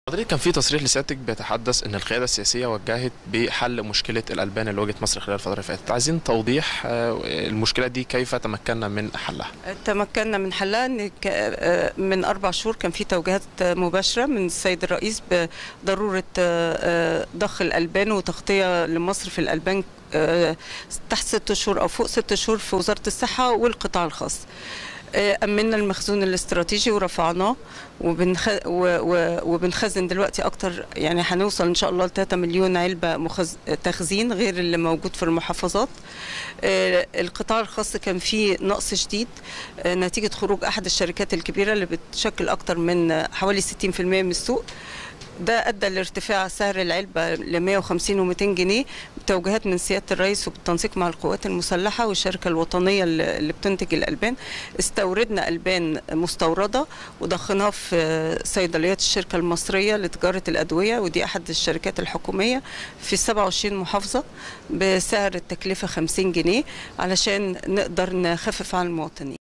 حضرتك كان في تصريح لسيادتك بيتحدث ان القياده السياسيه وجهت بحل مشكله الالبان اللي واجهت مصر خلال الفتره اللي فاتت عايزين توضيح آه، المشكله دي كيف تمكنا من حلها تمكنا من حلها ان ك- آه، من اربع شهور كان في توجيهات مباشره من السيد الرئيس بضروره آه، آه، ضخ الالبان وتغطيه لمصر في الالبان آه، تحت ست شهور او فوق ست شهور في وزاره الصحه والقطاع الخاص آه، أمنا المخزون الاستراتيجي ورفعناه وبنخ... و... و... وبنخزن دلوقتي أكتر يعني هنوصل إن شاء الله ل 3 مليون علبة مخز... تخزين غير اللي موجود في المحافظات آه، القطاع الخاص كان فيه نقص شديد آه، نتيجة خروج أحد الشركات الكبيرة اللي بتشكل أكتر من آه، حوالي 60% من السوق ده ادى لارتفاع سعر العلبه ل 150 و200 جنيه بتوجيهات من سياده الرئيس وبالتنسيق مع القوات المسلحه والشركه الوطنيه اللي اللي بتنتج الالبان استوردنا البان مستورده وضخناها في صيدليات الشركه المصريه لتجاره الادويه ودي احد الشركات الحكوميه في 27 محافظه بسعر التكلفه 50 جنيه علشان نقدر نخفف عن المواطنين